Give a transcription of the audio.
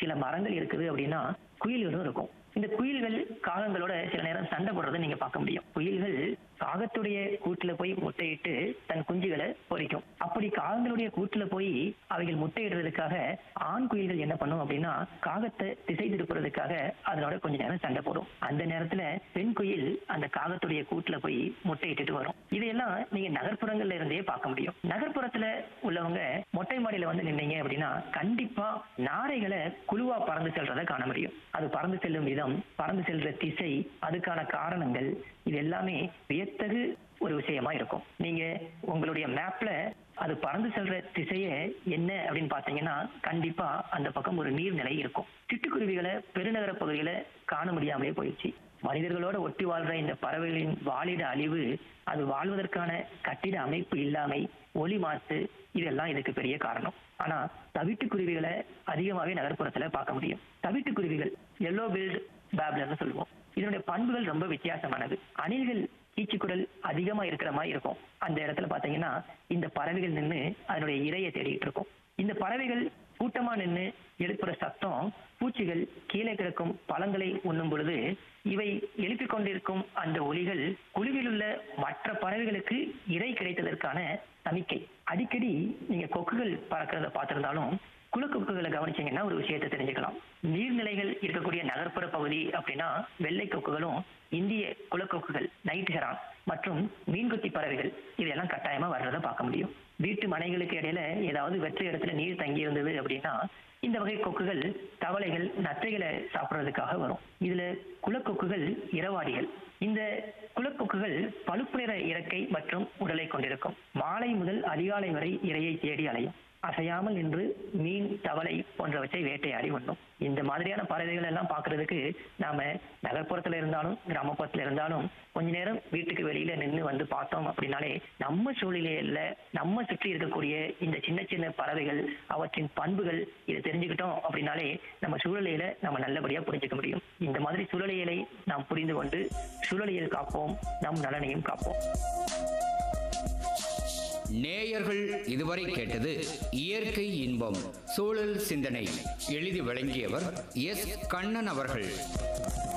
சில மரங்கள் இருக்குது அப்படின்னா குயில்களும் இருக்கும் இந்த குயில்கள் காகங்களோட சில நேரம் சண்டை போடுறதை நீங்க பார்க்க முடியும் குயில்கள் காகத்துடைய கூட்டுல போய் முட்டையிட்டு தன் குஞ்சுகளை பொரிக்கும் அப்படி காகங்களுடைய கூட்டுல போய் அவைகள் முட்டையிடுறதுக்காக ஆண் குயில்கள் என்ன பண்ணும் அப்படின்னா காகத்தை திசை திருப்புறதுக்காக அதனோட கொஞ்ச நேரம் சண்டை போடும் அந்த நேரத்துல பெண் குயில் அந்த காகத்துடைய கூட்டுல போய் முட்டையிட்டுட்டு வரும் இதையெல்லாம் நீங்க நகர்ப்புறங்கள்ல இருந்தே பார்க்க முடியும் நகர்ப்புறத்துல உள்ளவங்க மொட்டை மாடியில வந்து நின்னீங்க அப்படின்னா கண்டிப்பா நாரைகளை குழுவா பறந்து செல்றதை காண முடியும் அது பறந்து செல்லும் விதம் பறந்து செல்ற திசை அதுக்கான காரணங்கள் இது எல்லாமே வியத்தகு ஒரு விஷயமா இருக்கும் நீங்க உங்களுடைய மேப்ல அது பறந்து செல்ற திசைய என்ன அப்படின்னு பாத்தீங்கன்னா கண்டிப்பா அந்த பக்கம் ஒரு நீர்நிலை இருக்கும் சிட்டுக்குருவிகளை பெருநகர பகுதியில காண முடியாமலே போயிடுச்சு மனிதர்களோட ஒட்டி வாழ்ற இந்த பறவைகளின் வாழிட அழிவு அது வாழ்வதற்கான கட்டிட அமைப்பு இல்லாமை ஒலி மாசு இதெல்லாம் இதுக்கு பெரிய காரணம் ஆனா தவிட்டுக்குருவிகளை அதிகமாவே நகர்ப்புறத்துல பார்க்க முடியும் தவிட்டுக்குருவிகள் எல்லோ பில்ட் பேப்லர்னு சொல்லுவோம் இதனுடைய பண்புகள் ரொம்ப வித்தியாசமானது அணில்கள் கீச்சுக்குரல் அதிகமா இருக்கிற மாதிரி இருக்கும் அந்த இடத்துல பாத்தீங்கன்னா இந்த பறவைகள் நின்று அதனுடைய இரையை தேடிட்டு இருக்கும் இந்த பறவைகள் கூட்டமா நின்று எழுப்புற சத்தம் பூச்சிகள் கீழே கிடக்கும் பழங்களை உண்ணும் பொழுது இவை எழுப்பிக் கொண்டிருக்கும் அந்த ஒலிகள் குழுவில் உள்ள மற்ற பறவைகளுக்கு இறை கிடைத்ததற்கான சமிக்கை அடிக்கடி நீங்க கொக்குகள் பறக்கிறத பார்த்திருந்தாலும் குளக்கொக்குகளை கவனிச்சீங்கன்னா ஒரு விஷயத்தை தெரிஞ்சுக்கலாம் நீர்நிலைகள் இருக்கக்கூடிய நகர்ப்புற பகுதி அப்படின்னா வெள்ளை கொக்குகளும் இந்திய குளக்கொக்குகள் நைட் ஹெரான் மற்றும் மீன்கொத்தி பறவைகள் இதெல்லாம் கட்டாயமா வர்றதை பார்க்க முடியும் வீட்டு மனைகளுக்கு இடையில ஏதாவது வெற்ற இடத்துல நீர் தங்கி இருந்தது அப்படின்னா இந்த வகை கொக்குகள் தவளைகள் நத்தைகளை சாப்பிடுறதுக்காக வரும் இதுல குளக்கொக்குகள் இரவாடிகள் இந்த குளக்கொக்குகள் பழுப்பு நிற இறக்கை மற்றும் உடலை கொண்டிருக்கும் மாலை முதல் அதிகாலை வரை இரையை தேடி அலையும் அசையாமல் நின்று மீன் தவளை போன்றவற்றை வேட்டையாடி உண்ணும் இந்த மாதிரியான பறவைகள் எல்லாம் பார்க்கிறதுக்கு நாம நகர்ப்புறத்துல இருந்தாலும் கிராமப்புறத்துல இருந்தாலும் கொஞ்ச நேரம் வீட்டுக்கு வெளியில நின்று வந்து பார்த்தோம் அப்படின்னாலே நம்ம சூழ்நிலையில நம்ம சுற்றி இருக்கக்கூடிய இந்த சின்ன சின்ன பறவைகள் அவற்றின் பண்புகள் இதை தெரிஞ்சுக்கிட்டோம் அப்படின்னாலே நம்ம சூழலியல நம்ம நல்லபடியா புரிஞ்சுக்க முடியும் இந்த மாதிரி சூழலியலை நாம் புரிந்து கொண்டு சூழலியல் காப்போம் நம் நலனையும் காப்போம் நேயர்கள் இதுவரை கேட்டது இயற்கை இன்பம் சூழல் சிந்தனை எழுதி வழங்கியவர் எஸ் கண்ணன் அவர்கள்